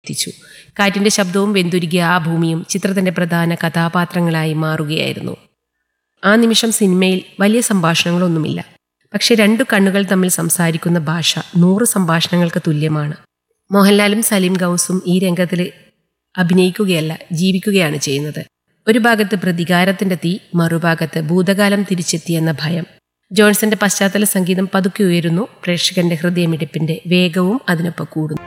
എത്തിച്ചു കാറ്റിന്റെ ശബ്ദവും വെന്തുരുകിയ ആ ഭൂമിയും ചിത്രത്തിന്റെ പ്രധാന കഥാപാത്രങ്ങളായി മാറുകയായിരുന്നു ആ നിമിഷം സിനിമയിൽ വലിയ സംഭാഷണങ്ങളൊന്നുമില്ല പക്ഷെ രണ്ടു കണ്ണുകൾ തമ്മിൽ സംസാരിക്കുന്ന ഭാഷ നൂറ് സംഭാഷണങ്ങൾക്ക് തുല്യമാണ് മോഹൻലാലും സലീം ഗൗസും ഈ രംഗത്തിൽ അഭിനയിക്കുകയല്ല ജീവിക്കുകയാണ് ചെയ്യുന്നത് ഒരു ഭാഗത്ത് പ്രതികാരത്തിന്റെ തീ മറുഭാഗത്ത് ഭൂതകാലം തിരിച്ചെത്തിയെന്ന ഭയം ജോൺസന്റെ പശ്ചാത്തല സംഗീതം പതുക്കെ ഉയരുന്നു പ്രേക്ഷകന്റെ ഹൃദയമിടിപ്പിന്റെ വേഗവും അതിനൊപ്പം കൂടുന്നു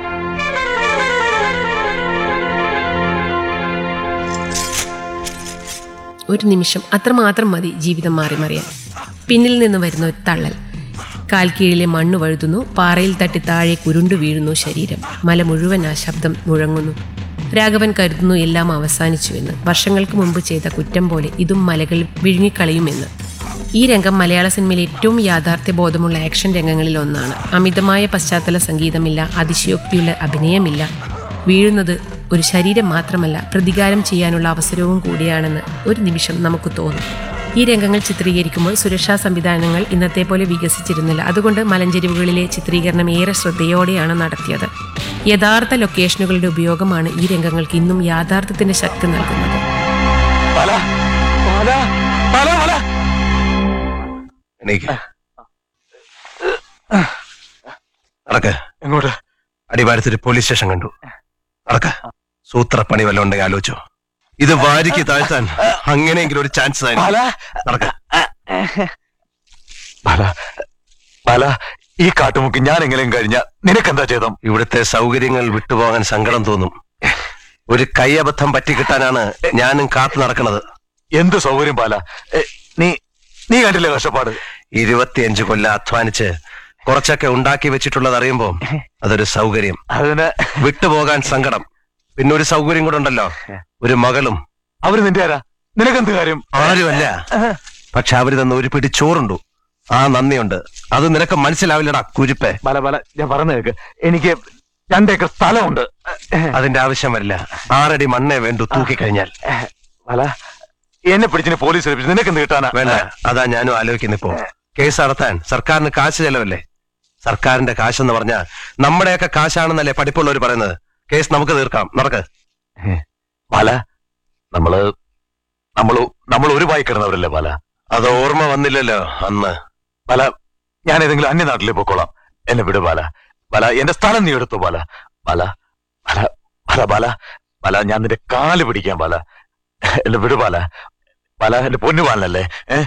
ഒരു നിമിഷം അത്രമാത്രം മതി ജീവിതം മാറി മറിയാൻ പിന്നിൽ നിന്ന് വരുന്ന ഒരു തള്ളൽ കാൽ കീഴിലെ മണ്ണ് വഴുതുന്നു പാറയിൽ തട്ടി താഴെ കുരുണ്ടു വീഴുന്നു ശരീരം മല മുഴുവൻ ആ ശബ്ദം മുഴങ്ങുന്നു രാഘവൻ കരുതുന്നു എല്ലാം അവസാനിച്ചുവെന്ന് വർഷങ്ങൾക്ക് മുമ്പ് ചെയ്ത കുറ്റം പോലെ ഇതും മലകൾ വിഴുങ്ങിക്കളയുമെന്ന് ഈ രംഗം മലയാള സിനിമയിലെ ഏറ്റവും യാഥാർത്ഥ്യബോധമുള്ള ആക്ഷൻ രംഗങ്ങളിൽ ഒന്നാണ് അമിതമായ പശ്ചാത്തല സംഗീതമില്ല അതിശയോക്തിയുള്ള അഭിനയമില്ല വീഴുന്നത് ഒരു ശരീരം മാത്രമല്ല പ്രതികാരം ചെയ്യാനുള്ള അവസരവും കൂടിയാണെന്ന് ഒരു നിമിഷം നമുക്ക് തോന്നും ഈ രംഗങ്ങൾ ചിത്രീകരിക്കുമ്പോൾ സുരക്ഷാ സംവിധാനങ്ങൾ ഇന്നത്തെ പോലെ വികസിച്ചിരുന്നില്ല അതുകൊണ്ട് മലഞ്ചെരിവുകളിലെ ചിത്രീകരണം ഏറെ ശ്രദ്ധയോടെയാണ് നടത്തിയത് യഥാർത്ഥ ലൊക്കേഷനുകളുടെ ഉപയോഗമാണ് ഈ രംഗങ്ങൾക്ക് ഇന്നും യാഥാർത്ഥ്യത്തിന്റെ ശക്തി നൽകുന്നത് പല പല പല പല എണീക്ക് നടക്ക് എങ്ങോട്ട് അടിവാരത്തൊരു പോലീസ് സ്റ്റേഷൻ കണ്ടു നടക്ക സൂത്രപ്പണി വല്ലതും ഉണ്ടെങ്കിൽ ആലോചിച്ചോ ഇത് വാരിക്ക് താഴ്ത്താൻ അങ്ങനെയെങ്കിലും ഒരു ചാൻസ് പല നടക്ക പല പല ഈ കാട്ടുമുക്ക് ഞാൻ എങ്ങനെയും കഴിഞ്ഞ നിനക്കെന്താ ചെയ്തം ഇവിടുത്തെ സൗകര്യങ്ങൾ വിട്ടുപോകാൻ സങ്കടം തോന്നും ഒരു കൈയബദ്ധം പറ്റിക്കിട്ടാനാണ് ഞാനും കാത്തു നടക്കുന്നത് എന്ത് സൗകര്യം പാല എ, നീ നീ കണ്ടില്ലേ കഷ്ടപ്പാട് ഇരുപത്തിയഞ്ച് കൊല്ലം അധ്വാനിച്ച് കുറച്ചൊക്കെ ഉണ്ടാക്കി വെച്ചിട്ടുള്ളത് അറിയുമ്പോ അതൊരു സൗകര്യം അതിന് വിട്ടുപോകാൻ സങ്കടം പിന്നെ ഒരു സൗകര്യം കൂടെ ഉണ്ടല്ലോ ഒരു മകളും അവര് നിന്റെ ആരാ നിനക്കെന്ത് കാര്യം ആരുമല്ല പക്ഷെ അവര് തന്ന ഒരു പിടി ചോറുണ്ടു ആ നന്ദിയുണ്ട് അത് നിനക്ക് മനസ്സിലാവില്ലടാ കുരിപ്പേ പല പല ഞാൻ പറഞ്ഞു കേക്ക് എനിക്ക് രണ്ടേക്കർ സ്ഥലമുണ്ട് അതിന്റെ ആവശ്യം വരില്ല ആറടി മണ്ണേ വേണ്ടു തൂക്കിക്കഴിഞ്ഞാൽ പല എന്നെ പിടിച്ചിന് പോലീസ് ഏൽപ്പിച്ചു നിനക്കെന്ത് കിട്ടാനാ വേണ്ട അതാ ഞാനും ആലോചിക്കുന്നു ഇപ്പോ കേസ് നടത്താൻ സർക്കാരിന് കാശ് ചെലവല്ലേ സർക്കാരിന്റെ കാശെന്ന് പറഞ്ഞാ നമ്മുടെയൊക്കെ കാശാണെന്നല്ലേ പഠിപ്പുള്ളവർ പറയുന്നത് കേസ് നമുക്ക് തീർക്കാം നടക്ക് പല നമ്മള് നമ്മള് നമ്മൾ ഒരു വായി കിടന്നവരല്ലേ പല അത് ഓർമ്മ വന്നില്ലല്ലോ അന്ന് പല ഞാൻ ഏതെങ്കിലും അന്യനാട്ടിലേ പോയിക്കോളാം എന്നെ വിട് പാല പല എന്റെ സ്ഥലം നീ എടുത്തു പാല പല പല പല പല പല ഞാൻ നിന്റെ കാല് പിടിക്കാൻ പല എന്നെ വിട് പാല പല എന്റെ പൊന്നു പാലല്ലേ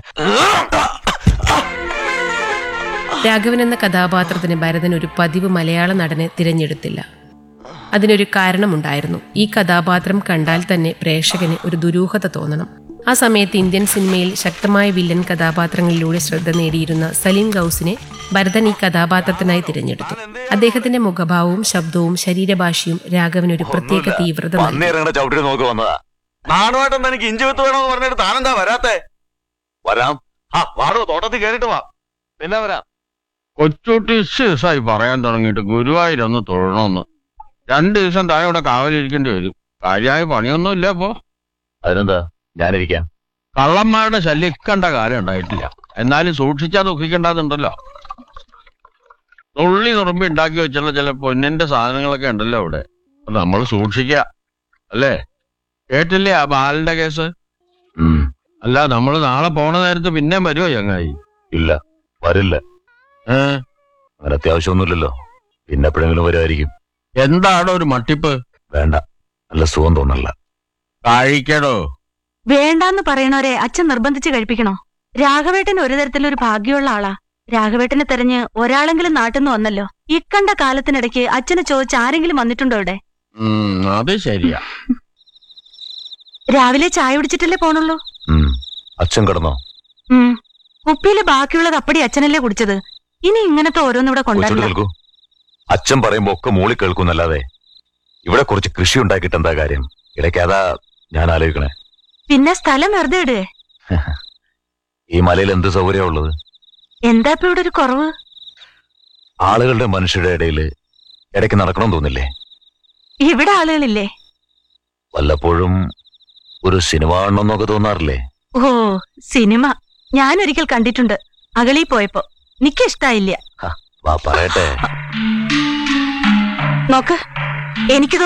രാഘവൻ എന്ന കഥാപാത്രത്തിന് ഭരതൻ ഒരു പതിവ് മലയാള നടനെ തിരഞ്ഞെടുത്തില്ല അതിനൊരു കാരണമുണ്ടായിരുന്നു ഈ കഥാപാത്രം കണ്ടാൽ തന്നെ പ്രേക്ഷകന് ഒരു ദുരൂഹത തോന്നണം ആ സമയത്ത് ഇന്ത്യൻ സിനിമയിൽ ശക്തമായ വില്ലൻ കഥാപാത്രങ്ങളിലൂടെ ശ്രദ്ധ നേടിയിരുന്ന സലീം ഗൗസിനെ ഭരതൻ ഈ കഥാപാത്രത്തിനായി തിരഞ്ഞെടുത്തു അദ്ദേഹത്തിന്റെ മുഖഭാവവും ശബ്ദവും ശരീരഭാഷയും രാഘവന് ഒരു പ്രത്യേക തീവ്രത നൽകി വന്നേറങ്ങണ ചവിട്ടി നോക്കി വന്നതാ നാണുമായിട്ടൊന്നും എനിക്ക് ഇഞ്ചി വിത്ത് വേണമെന്ന് പറഞ്ഞിട്ട് താനെന്താ വരാത്തെ വരാം ആ വാടോ തോട്ടത്തിൽ കേറിട്ട് വാ പിന്നെ വരാം കൊച്ചുട്ടി ദിവസമായി പറയാൻ തുടങ്ങിയിട്ട് ഗുരുവായൂരൊന്ന് തൊഴണമെന്ന് രണ്ട് ദിവസം താഴെ ഇവിടെ കാവലിരിക്കേണ്ടി വരും കാര്യമായ പണിയൊന്നുമില്ല ഇപ്പോ അതിനെന്താ ഞാനിരിക്കാം കള്ളന്മാരുടെ ശല്യം കണ്ട കാര്യം ഉണ്ടായിട്ടില്ല എന്നാലും സൂക്ഷിച്ചാ ദുഃഖിക്കേണ്ടതുണ്ടല്ലോ നുള്ളി നുറുമ്പി ഉണ്ടാക്കി വെച്ചുള്ള ചില പൊന്നിന്റെ സാധനങ്ങളൊക്കെ ഉണ്ടല്ലോ ഇവിടെ അപ്പൊ നമ്മൾ സൂക്ഷിക്കുക അല്ലേ കേട്ടില്ലേ ആ ബാലന്റെ കേസ് ഉം, അല്ല നമ്മൾ നാളെ പോണ നേരത്ത് പിന്നെയും വരുമോ ചങ്ങായി ഇല്ല വരില്ല ഏ അങ്ങനെ അത്യാവശ്യമൊന്നുമില്ലല്ലോ പിന്നെ എപ്പോഴെങ്കിലും വരുമായിരിക്കും എന്താണോ ഒരു മട്ടിപ്പ് വേണ്ട നല്ല സുഖം തോന്നല്ല കഴിക്കടോ വേണ്ടാന്ന് പറയണവരെ അച്ഛൻ നിർബന്ധിച്ച് കഴിപ്പിക്കണോ രാഘവേട്ടൻ ഒരു തരത്തിലൊരു ഭാഗ്യമുള്ള ആളാ രാഘവേട്ടനെ തെരഞ്ഞ് ഒരാളെങ്കിലും നാട്ടിൽ നിന്ന് വന്നല്ലോ ഇക്കണ്ട കാലത്തിനിടയ്ക്ക് അച്ഛനെ ചോദിച്ച് ആരെങ്കിലും വന്നിട്ടുണ്ടോ ഇവിടെ ഉം അത് ശരിയാ രാവിലെ ചായ കുടിച്ചിട്ടല്ലേ പോണുള്ളൂ ഉം, അച്ഛൻ കിടന്നോ ഉം കുപ്പിയില് ബാക്കിയുള്ളത് അപ്പടി അച്ഛനല്ലേ കുടിച്ചത് ഇനി ഇങ്ങനത്തെ ഓരോന്നും ഇവിടെ കൊച്ചോട്ട് കൊണ്ടുവരില്ല കേൾക്കൂ അച്ഛൻ പറയുമ്പോ ഒക്കെ മൂളി കേൾക്കുന്നല്ലാതെ ഇവിടെ കുറച്ച് കൃഷി ഉണ്ടാക്കിയിട്ട് എന്താ കാര്യം ഇടയ്ക്ക് അതാ ഞാൻ ആലോചിക്കണേ പിന്നെ സ്ഥലം വെറുതെ ഇടുവേ ഈ മലയിൽ എന്ത് സൗകര്യ ഉള്ളത് എന്താ ഇപ്പൊ ഇവിടെ ഒരു കുറവ് ആളുകളുടെ മനുഷ്യരുടെ ഇടയിൽ ഇടയ്ക്ക് നടക്കണം തോന്നില്ലേ ഇവിടെ ആളുകളില്ലേ വല്ലപ്പോഴും ഒരു സിനിമ കാണണമെന്നൊക്കെ തോന്നാറില്ലേ ഓ സിനിമ ഞാൻ ഒരിക്കൽ കണ്ടിട്ടുണ്ട് അകളി പോയപ്പോ നിക്ക് ഇഷ്ടായില്ല വാ പറയട്ടെ നോക്ക് എനിക്കിതൊന്നും